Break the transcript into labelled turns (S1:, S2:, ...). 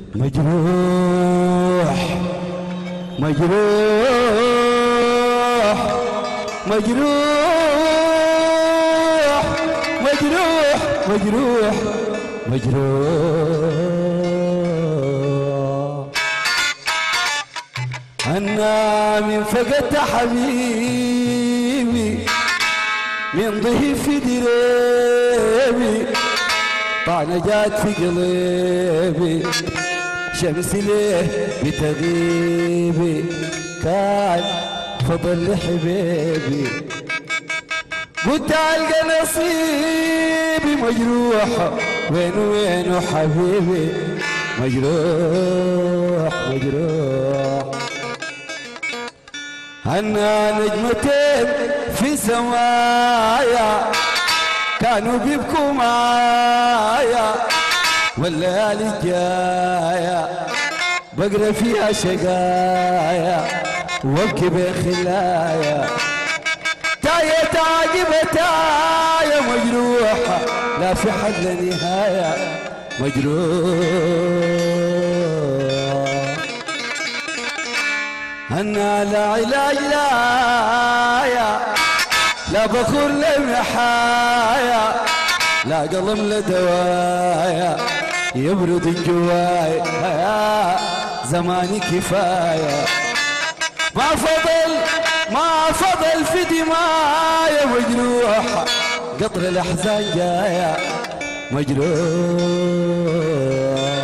S1: مجروح مجروح مجروح مجروح مجروح مجروح أنا من فقدت حبيبي من ضيف في دريبي طعنة جات في قلبي شمس ليه بتغيبي كان فضل لحبيبي قلت القى نصيبي مجروح وين وين حبيبي مجروح مجروح أنا نجمتين في سمايا كانوا بيبكوا معايا والليالي جاية بقرا فيها شقايا وابكي بخلايا تاية تعجب تاية مجروحة لا في حد لا نهاية مجروح أنا لا علاج لا يا لا بخور لمحايا لا قلم لدوايا يبرد جواي يا زماني كفاية ما فضل ما فضل في دمايا مجروحة قطر الأحزان جاية مجروح